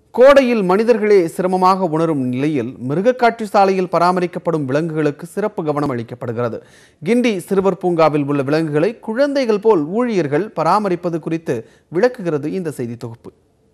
கோடையில் மனிதர்களே சிரமமாக உணரும் நிலையில் மிருகக்காட்சி சாலையில் பராமரிக்கப்படும் விலங்குகளுக்கு சிறப்பு கவனம் அளிக்கப்படுகிறது கிண்டி சிறுவர் பூங்காவில் உள்ள விலங்குகளை குழந்தைகள் போல் ஊழியர்கள் பராமரிப்பது குறித்து விளக்குகிறது இந்த செய்தி தொகுப்பு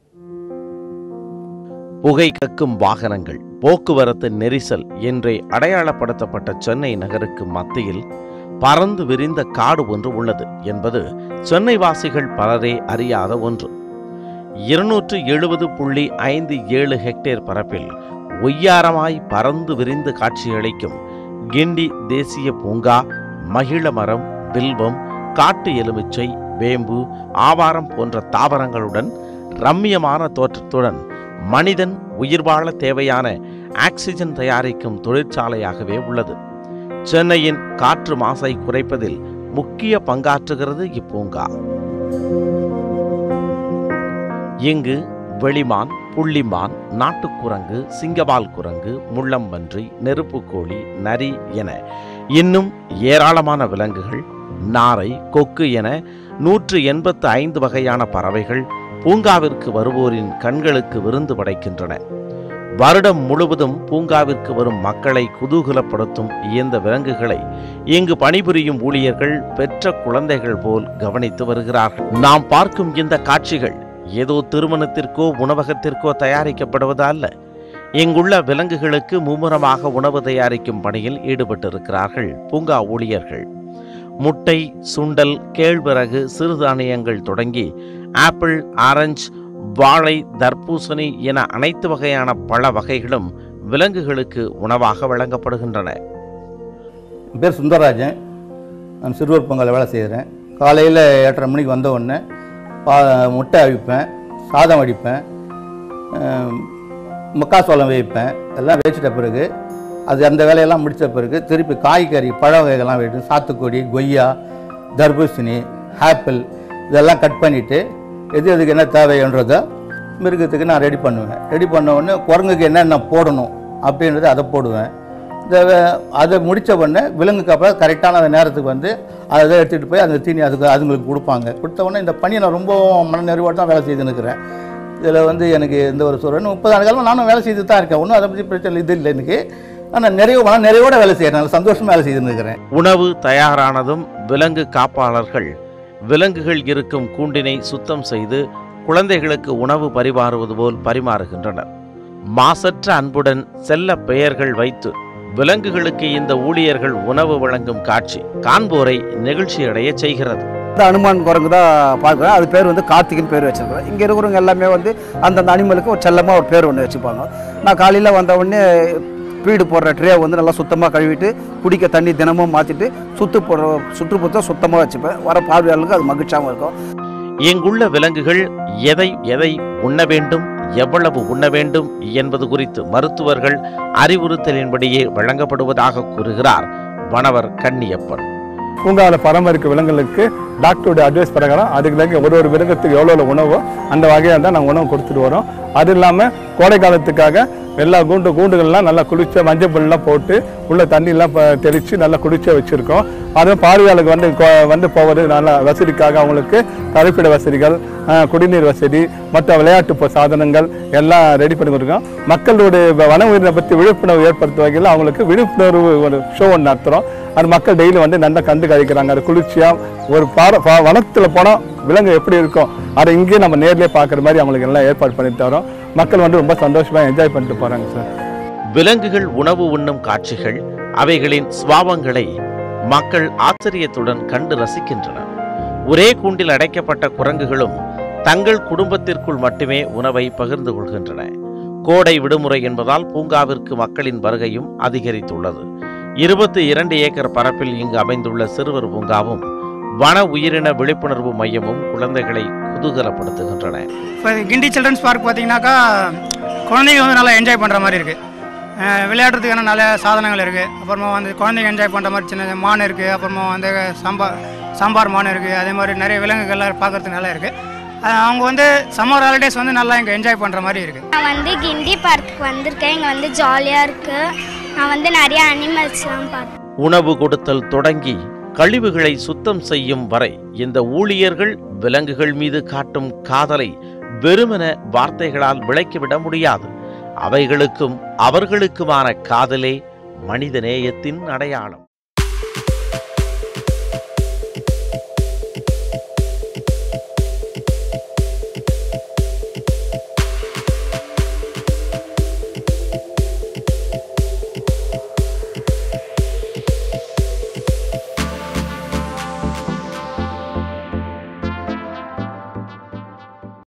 புகை கக்கும் வாகனங்கள் போக்குவரத்து நெரிசல் என்றே அடையாளப்படுத்தப்பட்ட சென்னை நகருக்கு மத்தியில் பறந்து விரிந்த காடு ஒன்று உள்ளது என்பது சென்னை வாசிகள் பலரே அறியாத ஒன்று இருநூற்று எழுபது புள்ளி ஐந்து ஏழு ஹெக்டேர் பரப்பில் ஒய்யாரமாய் பறந்து விரிந்து காட்சியளிக்கும் கிண்டி தேசிய பூங்கா மகிழ மரம் வில்வம் காட்டு எலுமிச்சை வேம்பு ஆவாரம் போன்ற தாவரங்களுடன் ரம்மியமான தோற்றத்துடன் மனிதன் உயிர் வாழ தேவையான ஆக்சிஜன் தயாரிக்கும் தொழிற்சாலையாகவே உள்ளது சென்னையின் காற்று மாசை குறைப்பதில் முக்கிய பங்காற்றுகிறது இப்பூங்கா இங்கு வெளிமான் புள்ளிமான் நாட்டுக்குரங்கு சிங்கவால் குரங்கு முள்ளம்பன்றி நெருப்புக்கோழி நரி என இன்னும் ஏராளமான விலங்குகள் நாரை கொக்கு என நூற்று எண்பத்து ஐந்து வகையான பறவைகள் பூங்காவிற்கு வருவோரின் கண்களுக்கு விருந்து படைக்கின்றன வருடம் முழுவதும் பூங்காவிற்கு வரும் மக்களை குதூகலப்படுத்தும் இந்த விலங்குகளை இங்கு பணிபுரியும் ஊழியர்கள் பெற்ற குழந்தைகள் போல் கவனித்து வருகிறார்கள் நாம் பார்க்கும் இந்த காட்சிகள் ஏதோ திருமணத்திற்கோ உணவகத்திற்கோ தயாரிக்கப்படுவது அல்ல இங்குள்ள விலங்குகளுக்கு மும்முரமாக உணவு தயாரிக்கும் பணியில் ஈடுபட்டிருக்கிறார்கள் பூங்கா ஊழியர்கள் முட்டை சுண்டல் கேழ்வரகு சிறுதானியங்கள் தொடங்கி ஆப்பிள் ஆரஞ்சு வாழை தர்பூசணி என அனைத்து வகையான பழ வகைகளும் விலங்குகளுக்கு உணவாக வழங்கப்படுகின்றன என் பேர் சுந்தரராஜன் நான் சிறுவர் பொங்கலில் வேலை செய்கிறேன் காலையில் எட்டரை மணிக்கு வந்த உடனே பா முட்டை அவிப்பேன் சாதம் வடிப்பேன் ஆம், மக்காசோளம் வேவிப்பேன் எல்லாம் வேச்சிட்ட பிறகு அது அந்த வேலையெல்லாம் முடித்த பிறகு திருப்பி காய்கறி பழ வகைகள்லாம் வேணும் சாத்துக்குடி கொய்யா தர்பூசணி ஆப்பிள் இதெல்லாம் கட் பண்ணிவிட்டு எது எதுக்கு என்ன தேவைன்றதை மிருகத்துக்கு நான் ரெடி பண்ணுவேன் ரெடி பண்ண உடனே குரங்குக்கு என்னென்ன போடணும் அப்படின்றத அதை போடுவேன் இந்த வே- அதை முடித்த உடனே விலங்குக்கு அப்புறம் கரெக்டான அந்த நேரத்துக்கு வந்து அதை எடுத்துகிட்டு போய் அந்த தீனி அதுக்கு அதுங்களுக்கு கொடுப்பாங்க கொடுத்த உடனே இந்த பணியை நான் ரொம்ப மன நிறைவோடு தான் வேலை செய்து நிற்கிறேன் இதில் வந்து எனக்கு எந்த ஒரு சொல்கிறேன் முப்பது ஆண்டு காலமாக நானும் வேலை செய்து தான் இருக்கேன் ஒன்றும் அதை பற்றி பிரச்சனை இது இல்லை எனக்கு ஆனால் நிறைய மன நிறைவோட வேலை செய்கிறேன் நல்ல சந்தோஷமாக வேலை செய்து நிற்கிறேன் உணவு தயாரானதும் விலங்கு காப்பாளர்கள் விலங்குகள் இருக்கும் கூண்டினை சுத்தம் செய்து குழந்தைகளுக்கு உணவு பரிமாறுவது போல் பரிமாறுகின்றனர் மாசற்ற அன்புடன் செல்ல பெயர்கள் வைத்து விலங்குகளுக்கு இந்த ஊழியர்கள் உணவு வழங்கும் காட்சி காண்போரை நெகிழ்ச்சியடைய செய்கிறது இந்த அனுமான் குரங்கு தான் பார்க்குறேன் அது பேர் வந்து கார்த்திக்னு பேர் வச்சிருக்கிறேன் இங்கே இருக்கிறவங்க எல்லாமே வந்து அந்தந்த அனிமலுக்கு ஒரு செல்லமாக ஒரு பேர் ஒன்று வச்சுப்பாங்க நான் காலையில் வந்த உடனே வீடு போடுற ட்ரே வந்து நல்லா சுத்தமாக கழுவிட்டு குடிக்க தண்ணி தினமும் மாற்றிட்டு சுத்து போடுற சுற்றுப்புறத்தை சுத்தமாக வச்சுப்பேன் வர பார்வையாளர்களுக்கு அது மகிழ்ச்சியாகவும் இருக்கும் இங்குள்ள விலங்குகள் எதை எதை உண்ண வேண்டும் எவ்வளவு உண்ண வேண்டும் என்பது குறித்து மருத்துவர்கள் அறிவுறுத்தலின்படியே வழங்கப்படுவதாக கூறுகிறார் வனவர் கன்னியப்பன் பூங்காவில் பராமரிக்க விலங்குகளுக்கு டாக்டருடைய அட்வைஸ் பிரகாரம் அதுக்கு ஒரு ஒரு விலங்குக்கு எவ்வளோ உணவோ அந்த வகையாக தான் நாங்கள் உணவு கொடுத்துட்டு வரோம் அது இல்லாமல் கோடை காலத்துக்காக எல்லா கூண்டு கூண்டுகள்லாம் நல்லா குளிச்ச மஞ்சள் புல்லாம் போட்டு உள்ள தண்ணியெல்லாம் ப- தெளித்து நல்லா குளிச்ச வச்சுருக்கோம் அதுவும் பார்வையாளருக்கு வந்து கொ- வந்து போவது நல்ல வசதிக்காக அவங்களுக்கு தரிப்பிட வசதிகள் அஹ், குடிநீர் வசதி மற்ற விளையாட்டு ப- சாதனங்கள் எல்லாம் ரெடி பண்ணி கொடுக்குறோம் மக்களுடைய வ- வன உயிரினை பற்றி விழிப்புணர்வு ஏற்படுத்தும் வகையில் அவங்களுக்கு விழிப்புணர்வு ஒரு ஷோ ஒன்று நடத்துகிறோம் அது மக்கள் டெய்லி வந்து நல்லா கண்டு கழிக்கிறாங்க அது குளிர்ச்சியாக ஒரு பார பா வனத்தில் போனால் விலங்கு எப்படி இருக்கும் அதை இங்கேயே நம்ம நேர்லயே பார்க்குற மாதிரி அவங்களுக்கு எல்லாம் ஏற்பாடு பண்ணி தரோம் மக்கள் வந்து ரொம்ப சந்தோஷமாக என்ஜாய் பண்ணிட்டு போகிறாங்க சார் விலங்குகள் உணவு உண்ணும் காட்சிகள் அவைகளின் சுவாவங்களை மக்கள் ஆச்சரியத்துடன் கண்டு ரசிக்கின்றனர் ஒரே கூண்டில் அடைக்கப்பட்ட குரங்குகளும் தங்கள் குடும்பத்திற்குள் மட்டுமே உணவை பகிர்ந்து கொள்கின்றன கோடை விடுமுறை என்பதால் பூங்காவிற்கு மக்களின் வருகையும் அதிகரித்துள்ளது இருபத்தி இரண்டு ஏக்கர் பரப்பில் இங்கு அமைந்துள்ள சிறுவர் பூங்காவும் வன உயிரின விழிப்புணர்வு மையமும் குழந்தைகளை குதூகலப்படுத்துகின்றன இப்போ கிண்டி சில்ட்ரன்ஸ் பார்க் பார்த்தீங்கன்னாக்கா குழந்தைங்க வந்து நல்லா என்ஜாய் பண்ணுற மாதிரி இருக்குது விளையாடுறதுக்கான நல்ல சாதனங்கள் இருக்குது அப்புறமா வந்து குழந்தைங்க என்ஜாய் பண்ணுற மாதிரி சின்ன சின்ன மான் இருக்குது அப்புறமா வந்து சாம்பார் சாம்பார் மான் இருக்குது அதே மாதிரி நிறைய விலங்குகள்லாம் பார்க்கறதுக்கு நல்லா இருக்குது அவங்க வந்து சம்மர் ஹாலிடேஸ் வந்து நல்லா இங்கே என்ஜாய் பண்ணுற மாதிரி இருக்குது நான் வந்து கிண்டி பார்க்கு வந்திருக்கேன் இங்கே வந்து ஜாலியாக இருக்குது நான் வந்து நிறைய அனிமல்ஸ்லாம் பார்த்தேன் உணவு கொடுத்தல் தொடங்கி கழிவுகளை சுத்தம் செய்யும் வரை இந்த ஊழியர்கள் விலங்குகள் மீது காட்டும் காதலை வெறுமென வார்த்தைகளால் விளக்கிவிட முடியாது அவைகளுக்கும் அவர்களுக்குமான காதலே மனிதநேயத்தின் அடையாளம்